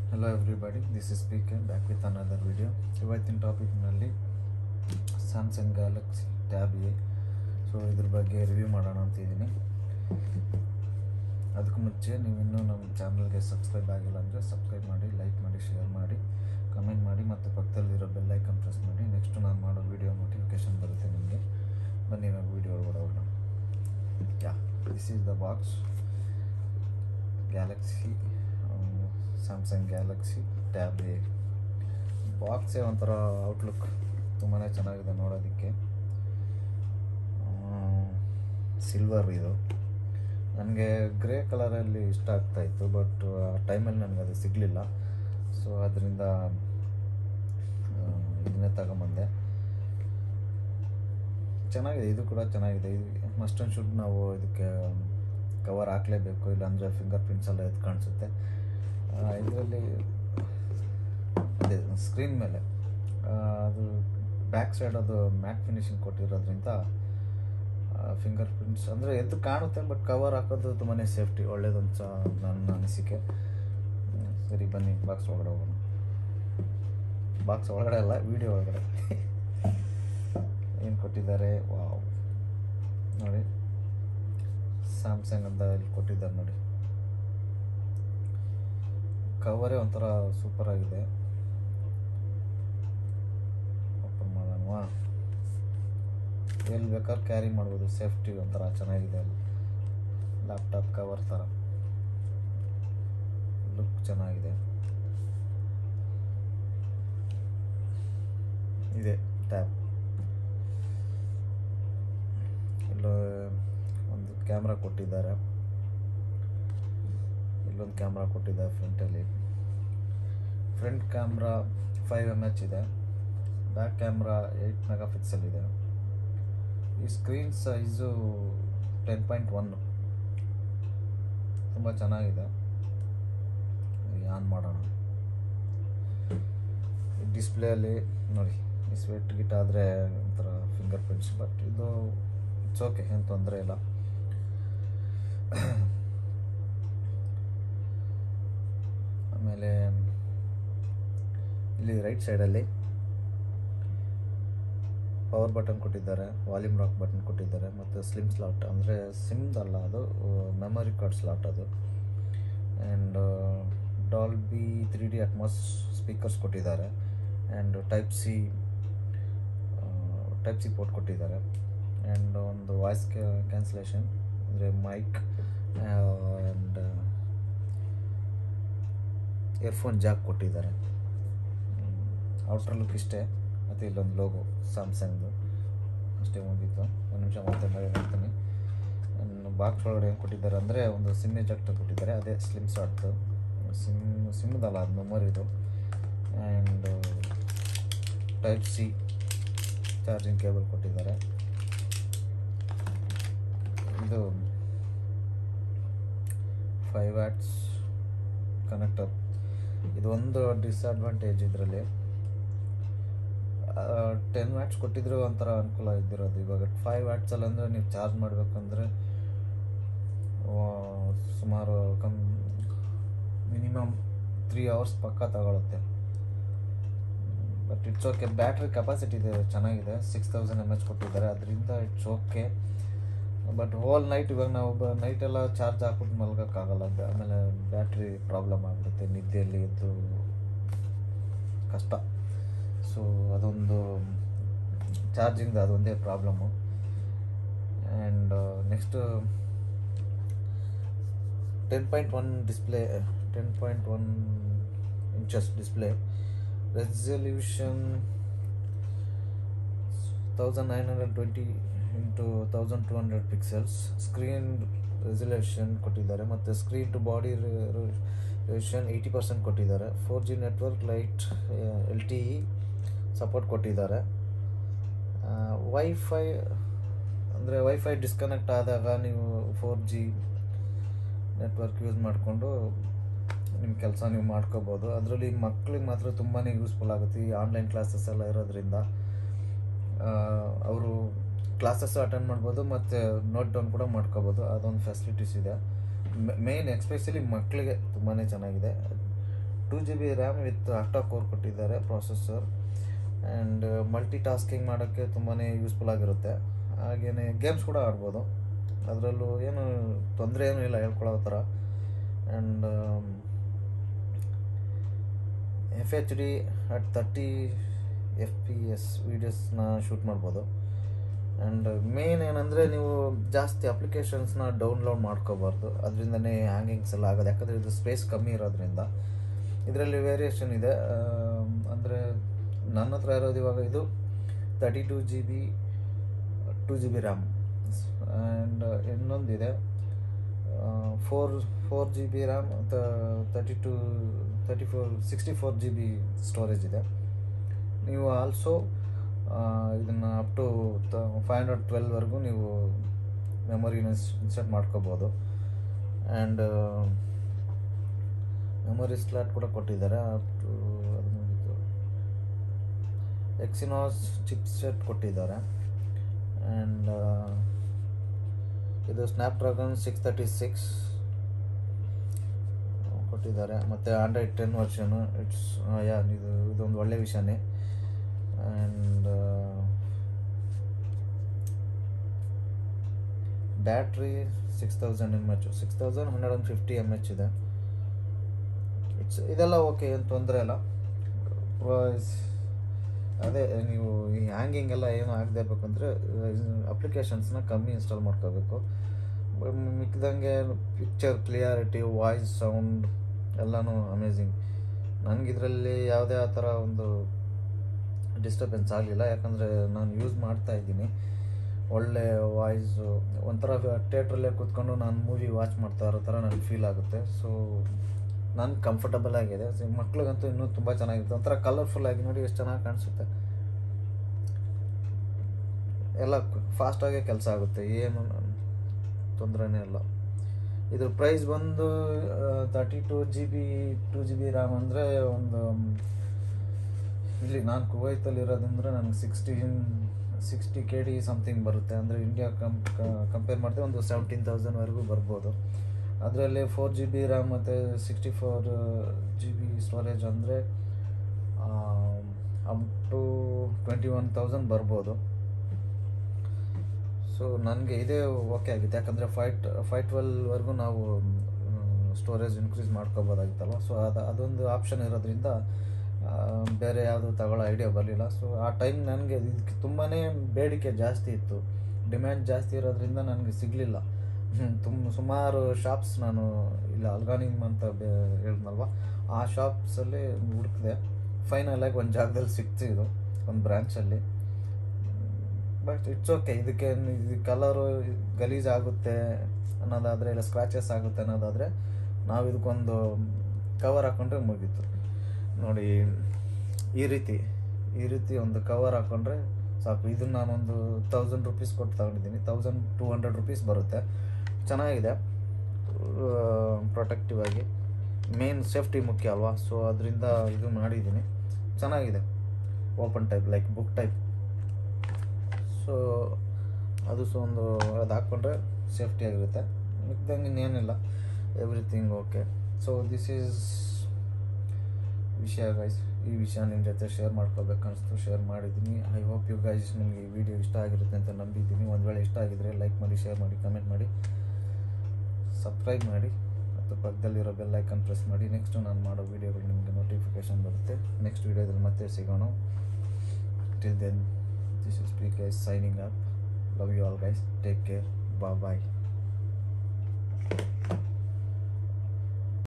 hello everybody this is P K back with another video ಇವತ್ತಿನ ಟಾಪಿಕ್ನಲ್ಲಿ Samsung Galaxy tab A so ಇದ್ರ ಬಗ್ಗೆ review ಮಾಡೋಣ ಅಂತಿದ್ದೀನಿ ಅದಕ್ಕೂ ಮುಂಚೆ ನೀವು ಇನ್ನೂ ನಮ್ಮ ಚಾನಲ್ಗೆ ಸಬ್ಸ್ಕ್ರೈಬ್ ಆಗಿಲ್ಲ ಅಂದರೆ ಸಬ್ಸ್ಕ್ರೈಬ್ ಮಾಡಿ ಲೈಕ್ ಮಾಡಿ ಶೇರ್ ಮಾಡಿ ಕಮೆಂಟ್ ಮಾಡಿ ಮತ್ತು ಪಕ್ಕದಲ್ಲಿರೋ ಬೆಲ್ ಐಕನ್ ಪ್ರೆಸ್ ಮಾಡಿ ನೆಕ್ಸ್ಟ್ ನಾನು ಮಾಡೋ ವೀಡಿಯೋ ನೋಟಿಫಿಕೇಶನ್ ಬರುತ್ತೆ ನಿಮಗೆ ಬನ್ನಿ ನಾವು ವೀಡಿಯೋ ಒಳಗಡೆ ಹೋಗೋಣ yeah this is the box Galaxy Samsung Galaxy tab A ಬಾಕ್ಸೇ ಒಂಥರ ಔಟ್ಲುಕ್ ತುಂಬಾ ಚೆನ್ನಾಗಿದೆ ನೋಡೋದಕ್ಕೆ ಸಿಲ್ವರ್ ಇದು ನನಗೆ ಗ್ರೇ ಕಲರಲ್ಲಿ ಇಷ್ಟ ಆಗ್ತಾ ಇತ್ತು ಬಟ್ ಆ ಟೈಮಲ್ಲಿ ನನಗೆ ಅದು ಸಿಗಲಿಲ್ಲ ಸೊ ಅದರಿಂದ ಇದನ್ನೇ ತಗೊಂಬಂದೆ ಚೆನ್ನಾಗಿದೆ ಇದು ಕೂಡ ಚೆನ್ನಾಗಿದೆ ಇದು ಮಸ್ಟ್ ಆ್ಯಂಡ್ ಶುಡ್ ನಾವು ಇದಕ್ಕೆ ಕವರ್ ಹಾಕಲೇಬೇಕು ಇಲ್ಲಾಂದರೆ ಫಿಂಗರ್ ಪ್ರಿಂಟ್ಸ್ ಎಲ್ಲ ಎದ್ದು ಕಾಣಿಸುತ್ತೆ ಇದರಲ್ಲಿ ಅದೇ ಸ್ಕ್ರೀನ್ ಮೇಲೆ ಆ, ಅದು ಬ್ಯಾಕ್ ಸೈಡ್ ಅದು ಮ್ಯಾಟ್ ಫಿನಿಶಿಂಗ್ ಕೊಟ್ಟಿರೋದ್ರಿಂದ ಫಿಂಗರ್ ಪ್ರಿಂಟ್ಸ್ ಅಂದರೆ ಎದ್ದು ಕಾಣುತ್ತೆ ಬಟ್ ಕವರ್ ಹಾಕೋದು ತುಂಬಾ ಸೇಫ್ಟಿ ಒಳ್ಳೇದು ಅಂತ ನನ್ನ ಅನಿಸಿಕೆ ಹ್ಮ್, ಸರಿ ಬನ್ನಿ ಬಾಕ್ಸ್ ಒಳಗಡೆ ಹೋಗೋಣ ಬಾಕ್ಸ್ ಒಳಗಡೆ ಅಲ್ಲ ವಿಡಿಯೋ ಒಳಗಡೆ ಏನು ಕೊಟ್ಟಿದ್ದಾರೆ ವಾವ್ ನೋಡಿ ಸ್ಯಾಮ್ಸಂಗ್ ಅಂತ ಇಲ್ಲಿ ಕೊಟ್ಟಿದ್ದಾರೆ ನೋಡಿ ಕವರೇ ಒಂಥರ ಸೂಪರ್ ಆಗಿದೆ ಓಪನ್ ಮಾಡೋಣವಾ ಎಲ್ಲಿ ಬೇಕಾದ್ರೆ ಕ್ಯಾರಿ ಮಾಡ್ಬೋದು ಸೇಫ್ಟಿ ಒಂಥರ ಚೆನ್ನಾಗಿದೆ ಲ್ಯಾಪ್ಟಾಪ್ ಕವರ್ ಥರ ಲುಕ್ ಚೆನ್ನಾಗಿದೆ ಇದೆ ಟ್ಯಾಬ್ ಇಲ್ಲೂ ಒಂದು ಕ್ಯಾಮ್ರಾ ಕೊಟ್ಟಿದ್ದಾರೆ ಇಲ್ಲೊಂದು ಕ್ಯಾಮ್ರಾ ಕೊಟ್ಟಿದ್ದಾರೆ ಫ್ರಂಟಲ್ಲಿ front camera five M H ಇದೆ back camera eight megapixel ಇದೆ ಈ screen size ten point one ತುಂಬ ಚೆನ್ನಾಗಿದೆ ಆನ್ ಮಾಡೋಣ ಡಿಸ್ಪ್ಲೇಯಲ್ಲಿ ನೋಡಿ ಈ ಸ್ವೆಟ್ ಗಿಟ್ ಆದರೆ ಒಂಥರ ಫಿಂಗರ್ ಪ್ರಿಂಟ್ಸ್ ಬಟ್ ಇದು ಇಟ್ಸ್ ಓಕೆ ಏನು ತೊಂದರೆ ಇಲ್ಲ ಆಮೇಲೆ ಇಲ್ಲಿ ರೈಟ್ ಸೈಡಲ್ಲಿ ಪವರ್ ಬಟನ್ ಕೊಟ್ಟಿದ್ದಾರೆ ವಾಲ್ಯೂಮ್ ರಾಕ್ ಬಟನ್ ಕೊಟ್ಟಿದ್ದಾರೆ ಮತ್ತು ಸ್ಲಿಮ್ ಸ್ಲಾಟ್ ಅಂದರೆ ಸಿಮ್ದಲ್ಲ ಅದು ಮೆಮೊರಿ ಕಾರ್ಡ್ ಸ್ಲಾಟ್ ಅದು and Dolby three D Atmos speakers ಕೊಟ್ಟಿದ್ದಾರೆ and type C type C port ಕೊಟ್ಟಿದ್ದಾರೆ ಆ್ಯಂಡ್ ಒಂದು ವಾಯ್ಸ್ ಕ್ಯಾನ್ಸಲೇಷನ್ ಅಂದರೆ ಮೈಕ್ ಆ್ಯಂಡ್ ಇಯರ್ಫೋನ್ ಜಾಕ್ ಕೊಟ್ಟಿದ್ದಾರೆ ಔಟರ್ ಲುಕ್ ಇಷ್ಟೇ ಮತ್ತು ಇಲ್ಲೊಂದು ಲೋಗೋ ಸ್ಯಾಮ್ಸಂಗ್ದು ಅಷ್ಟೇ ಮುಗೀತು ಒಂದು ನಿಮಿಷ ಮಾತಾಡಿ ಹೇಳ್ತೀನಿ ಬಾಕ್ಸ್ ಒಳಗಡೆ ಏನು ಕೊಟ್ಟಿದ್ದಾರೆ ಅಂದರೆ ಒಂದು ಸಿಮ್ ಎಜೆಕ್ಟರ್ ಕೊಟ್ಟಿದ್ದಾರೆ ಅದೇ ಸ್ಲಿಮ್ ಶಾರ್ಟ್ದು ಸಿಮ್ ಸಿಮ್ದಲ್ಲ ಅದು ಮೆಮೊರಿದು and type C charging cable ಕೊಟ್ಟಿದ್ದಾರೆ ಇದು ಫೈವ್ ವ್ಯಾಟ್ಸ್ ಕನೆಕ್ಟರ್ ಇದು ಒಂದು ಡಿಸ್ಅಡ್ವಾಂಟೇಜ್ ಇದರಲ್ಲಿ ಟೆನ್ ವ್ಯಾಟ್ಸ್ ಕೊಟ್ಟಿದ್ರು ಒಂಥರ ಅನುಕೂಲ ಇದ್ದಿರೋದು ಇವಾಗ ಫೈವ್ ವ್ಯಾಟ್ಸಲ್ಲಿ ಅಂದರೆ ನೀವು ಚಾರ್ಜ್ ಮಾಡಬೇಕಂದ್ರೆ ಸುಮಾರು ಕಮ್ ಮಿನಿಮಮ್ ತ್ರೀ ಅವರ್ಸ್ ಪಕ್ಕ ತಗೊಳುತ್ತೆ but it's okay battery capacity ಇದೆ ಚೆನ್ನಾಗಿದೆ ಸಿಕ್ಸ್ ತೌಸಂಡ್ ಎಮ್ ಎಚ್ ಕೊಟ್ಟಿದ್ದಾರೆ ಅದರಿಂದ it's okay but whole night ಇವಾಗ ನಾವು ನೈಟ್ ಎಲ್ಲ ಚಾರ್ಜ್ ಹಾಕ್ಬಿಟ್ಟು ಮಲ್ಗೋಕ್ಕಾಗಲ್ಲ ಬ- ಆಮೇಲೆ ಬ್ಯಾಟ್ರಿ ಪ್ರಾಬ್ಲಮ್ ಆಗುತ್ತೆ ನಿದ್ದೆಯಲ್ಲಿ ಎದ್ದು ಕಷ್ಟ ಸೊ ಅದೊಂದು ಚಾರ್ಜಿಂಗ್ ಅದೊಂದೇ problem and next ten point one display ten point one inches display resolution thousand nine hundred twenty into thousand two hundred pixels screen resolution ಕೊಟ್ಟಿದ್ದಾರೆ ಮತ್ತು screen to body resolution eighty percent ಕೊಟ್ಟಿದ್ದಾರೆ four G network lite L T E support ಕೊಟ್ಟಿದ್ದಾರೆ wifi ಅಂದರೆ wifi disconnect ಆದಾಗ ನೀವು four G network use ಮಾಡಿಕೊಂಡು ನಿಮ್ಮ ಕೆಲಸ ನೀವು ಮಾಡ್ಕೋಬೋದು ಅದರಲ್ಲಿ ಮಕ್ಳಿಗೆ ಮಾತ್ರ ತುಂಬಾ ಯೂಸ್ಫುಲ್ ಆಗುತ್ತೆ ಈ ಆನ್ಲೈನ್ ಕ್ಲಾಸಸ್ ಎಲ್ಲ ಇರೋದ್ರಿಂದ ಅವರು ಕ್ಲಾಸಸ್ ಅಟೆಂಡ್ ಮಾಡ್ಬೋದು ಮತ್ತು ನೋಟ್ ಡೌನ್ ಕೂಡ ಮಾಡ್ಕೋಬೋದು ಅದೊಂದು ಫೆಸಿಲಿಟೀಸ್ ಇದೆ ಮೇಯ್ನ್ ಎಕ್ಸ್ಪೆಷಲಿ ಮಕ್ಕಳಿಗೆ ತುಂಬಾ ಚೆನ್ನಾಗಿದೆ two G B RAM with octa core ಕೊಟ್ಟಿದ್ದಾರೆ ಪ್ರಾಸೆಸರ್ ಆ್ಯಂಡ್ ಮಲ್ಟಿ ಟಾಸ್ಕಿಂಗ್ ಮಾಡೋಕ್ಕೆ ತುಂಬಾ ಯೂಸ್ಫುಲ್ ಆಗಿರುತ್ತೆ ಹಾಗೆಯೇ ಗೇಮ್ಸ್ ಕೂಡ ಆಡ್ಬೋದು ಅದರಲ್ಲೂ ಏನು ತೊಂದರೆ ಏನೂ ಇಲ್ಲ ಹೇಳ್ಕೊಳ್ಳೋ ಥರ and F H D at thirty F P S ವೀಡಿಯೋಸ್ನ ಶೂಟ್ ಮಾಡ್ಬೋದು ಆ್ಯಂಡ್ ಮೇನ್ ಏನಂದರೆ ನೀವು ಜಾಸ್ತಿ ಅಪ್ಲಿಕೇಶನ್ಸ್ನ ಡೌನ್ಲೋಡ್ ಮಾಡ್ಕೋಬಾರ್ದು ಅದರಿಂದನೇ ಹ್ಯಾಂಗಿಂಗ್ಸ್ ಎಲ್ಲ ಆಗೋದು ಯಾಕಂದರೆ ಇದು ಸ್ಪೇಸ್ ಕಮ್ಮಿ ಇರೋದ್ರಿಂದ ಇದರಲ್ಲಿ ವೇರಿಯೇಷನ್ ಇದೆ ಅಂದರೆ ನನ್ನ ಹತ್ರ ಇರೋದು ಇವಾಗ ಇದು thirty two G B two G B RAM and ಇನ್ನೊಂದಿದೆ four four G B RAM thirty two thirty four sixty four G B storage ಇದೆ ನೀವು ಆಲ್ಸೋ ಇದನ್ನು ಅಪ್ ಟು ಫೈವ್ ಹಂಡ್ರೆಡ್ ಟ್ವೆಲ್ವರೆಗೂ ನೀವು ಮೆಮೊರಿನ ಇನ್ಸರ್ಟ್ ಮಾಡ್ಕೋಬೋದು ಆ್ಯಂಡ್ ಮೆಮೊರಿ ಸ್ಲಾಟ್ ಕೂಡ ಕೊಟ್ಟಿದ್ದಾರೆ ಅಪ್ ಟು ಅದು ಮುಗೀತು ಎಕ್ಸಿನಾಸ್ ಚಿಪ್ ಸೆಟ್ ಕೊಟ್ಟಿದ್ದಾರೆ ಆ್ಯಂಡ್ ಇದು ಸ್ನ್ಯಾಪ್ಡ್ರಾಗನ್ ಸಿಕ್ಸ್ ತರ್ಟಿ ಸಿಕ್ಸ್ ಕೊಟ್ಟಿದ್ದಾರೆ ಮತ್ತು Android ten version it's yeah ಇದು ಇದೊಂದು ಒಳ್ಳೆ ವಿಷಯನೇ and battery six thousand M H six thousand hundred and fifty M H ಇದೆ ಇಟ್ಸ್ ಇದೆಲ್ಲ ಓಕೆ ಏನು ತೊಂದರೆ ಇಲ್ಲ ಅದೇ ನೀವು ಈ ಹ್ಯಾಂಗಿಂಗ್ ಎಲ್ಲ ಏನು ಆಗದೆ ಇರಬೇಕಂದ್ರೆ ಅಪ್ಲಿಕೇಶನ್ಸ್ನ ಕಮ್ಮಿ ಇನ್ಸ್ಟಾಲ್ ಮಾಡ್ಕೋಬೇಕು ಮಿಕ್ಕಿದಂಗೆ ಪಿಕ್ಚರ್ ಕ್ಲಿಯಾರಿಟಿ ವಾಯ್ಸ್ ಸೌಂಡ್ ಎಲ್ಲನೂ ಅಮೇಝಿಂಗ್ ನನಗಿದ್ರಲ್ಲಿ ಯಾವುದೇ ಆ ಥರ ಒಂದು ಡಿಸ್ಟರ್ಬೆನ್ಸ್ ಆಗಲಿಲ್ಲ ಯಾಕಂದರೆ ನಾನು ಯೂಸ್ ಮಾಡ್ತಾ ಇದ್ದೀನಿ ಒಳ್ಳೆ ವಾಯ್ಸು ಒಂಥರ ಥಿಯೇಟ್ರಲ್ಲೇ ಕೂತ್ಕೊಂಡು ನಾನು ಮೂವಿ ವಾಚ್ ಮಾಡ್ತಾ ಇರೋ ಥರ ನನಗೆ ಫೀಲ್ ಆಗುತ್ತೆ ಸೊ ನಾನು ಕಂಫರ್ಟಬಲ್ ಆಗಿದೆ ಸೊ ಮಕ್ಳಿಗಂತೂ ಇನ್ನೂ ತುಂಬ ಚೆನ್ನಾಗಿರುತ್ತೆ ಒಂಥರ ಕಲರ್ಫುಲ್ ಆಗಿ ನೋಡಿ ಎಷ್ಟು ಚೆನ್ನಾಗಿ ಕಾಣಿಸುತ್ತೆ ಎಲ್ಲ ಫಾಸ್ಟಾಗೆ ಕೆಲಸ ಆಗುತ್ತೆ ಏನು ತೊಂದರೆನೇ ಇಲ್ಲ ಇದ್ರ ಪ್ರೈಸ್ ಬಂದು thirty two G B two G B RAM ಅಂದರೆ ಒಂದು ಇಲ್ಲಿ ನಾನು ಕುವೈತಲ್ಲಿ ಇರೋದಂದ್ರೆ ನನಗೆ sixteen sixty K D something ಬರುತ್ತೆ ಅಂದರೆ ಇಂಡಿಯಾ ಕಂ ಕಂಪೇರ್ ಮಾಡಿದ್ರೆ ಒಂದು ಸೆವೆಂಟೀನ್ ತೌಸಂಡ್ವರೆಗೂ ಬರ್ಬೋದು ಅದರಲ್ಲಿ ಫೋರ್ ಜಿ ಬಿ ರ್ಯಾಮ್ ಮತ್ತು sixty four G B storage ಅಂದರೆ up to twenty one thousand ಬರ್ಬೋದು ಸೊ ನನಗೆ ಇದೇ ಓಕೆ ಆಗಿತ್ತು ಯಾಕಂದರೆ ಫೈಟ್ ಫೈವ್ ಟ್ವೆಲ್ವರೆಗೂ ನಾವು ಸ್ಟೋರೇಜ್ ಇನ್ಕ್ರೀಸ್ ಮಾಡ್ಕೋಬೋದಾಗಿತ್ತಲ್ವ ಸೊ ಅದು ಅದೊಂದು ಆಪ್ಷನ್ ಇರೋದ್ರಿಂದ ಬೇರೆ ಯಾವುದು ತಗೊಳ್ಳೋ ಐಡಿಯಾ ಬರಲಿಲ್ಲ ಸೊ ಆ ಟೈಮ್ ನನಗೆ ಇದಕ್ಕೆ ತುಂಬಾ ಬೇಡಿಕೆ ಜಾಸ್ತಿ ಇತ್ತು ಡಿಮ್ಯಾಂಡ್ ಜಾಸ್ತಿ ಇರೋದ್ರಿಂದ ನನಗೆ ಸಿಗಲಿಲ್ಲ ತುಂಬ ಸುಮಾರು ಶಾಪ್ಸ್ ನಾನು ಇಲ್ಲ ಅಲ್ಗಾನಿಮ್ ಅಂತ ಬೇ ಹೇಳಿದ್ನಲ್ವ ಆ ಶಾಪ್ಸಲ್ಲಿ ಹುಡುಕಿದೆ ಫೈನಲಾಗಿ ಒಂದು ಜಾಗದಲ್ಲಿ ಸಿಕ್ತು ಇದು ಒಂದು ಬ್ರ್ಯಾಂಚಲ್ಲಿ ಬಟ್ ಇಟ್ಸ್ ಓಕೆ ಇದಕ್ಕೆ ಇದು ಕಲರು ಗಲೀಜಾಗುತ್ತೆ ಅನ್ನೋದಾದರೆ ಇಲ್ಲ ಸ್ಕ್ರ್ಯಾಚಸ್ ಆಗುತ್ತೆ ಅನ್ನೋದಾದರೆ ನಾವು ಇದಕ್ಕೊಂದು ಕವರ್ ಹಾಕ್ಕೊಂಡ್ರೆ ಮುಗೀತು ನೋಡಿ ಈ ರೀತಿ ಈ ರೀತಿ ಒಂದು ಕವರ್ ಹಾಕ್ಕೊಂಡ್ರೆ ಸಾಕು ಇದನ್ನು ನಾನೊಂದು ತೌಸಂಡ್ ರುಪೀಸ್ ಕೊಟ್ಟು ತಗೊಂಡಿದ್ದೀನಿ ತೌಸಂಡ್ ಟೂ ಹಂಡ್ರೆಡ್ ರುಪೀಸ್ ಬರುತ್ತೆ ಚೆನ್ನಾಗಿದೆ ಪ್ರೊಟೆಕ್ಟಿವ್ ಆಗಿ ಮೇನ್ ಸೇಫ್ಟಿ ಮುಖ್ಯ ಅಲ್ವಾ ಸೊ ಅದರಿಂದ ಇದು ಮಾಡಿದ್ದೀನಿ ಚೆನ್ನಾಗಿದೆ open type like book type so ಅದು ಸೊ ಒಂದು ಅದು ಹಾಕ್ಕೊಂಡ್ರೆ ಸೇಫ್ಟಿ ಆಗಿರುತ್ತೆ ಮಿಕ್ದಂಗೆ ಇನ್ನೇನಿಲ್ಲ everything okay so this is ವಿಷಯ ಗೈಸ್ ಈ ವಿಷಯ ನಿಮ್ಮ ಜೊತೆ ಶೇರ್ ಮಾಡ್ಕೋಬೇಕು ಅನಿಸ್ತು ಶೇರ್ ಮಾಡಿದ್ದೀನಿ ಐ ಹೋಪ್ ಯು ಗೈಸ್ ನಿಮಗೆ ಈ ವಿಡಿಯೋ ಇಷ್ಟ ಆಗಿರುತ್ತೆ ಅಂತ ನಂಬಿದ್ದೀನಿ ಒಂದು ವೇಳೆ ಇಷ್ಟ ಆಗಿದ್ರೆ ಲೈಕ್ ಮಾಡಿ ಶೇರ್ ಮಾಡಿ ಕಮೆಂಟ್ ಮಾಡಿ ಸಬ್ಸ್ಕ್ರೈಬ್ ಮಾಡಿ ಮತ್ತು ಪಕ್ಕದಲ್ಲಿರೋ ಬೆಲ್ ಐಕನ್ ಪ್ರೆಸ್ ಮಾಡಿ ನೆಕ್ಸ್ಟು ನಾನು ಮಾಡೋ ವೀಡಿಯೋಗಳು ನಿಮಗೆ ನೋಟಿಫಿಕೇಶನ್ ಬರುತ್ತೆ ನೆಕ್ಸ್ಟ್ ವೀಡಿಯೋದಲ್ಲಿ ಮತ್ತೆ ಸಿಗೋಣ till then this is P guys signing up love you all guys take care ಬಾ ಬಾಯ್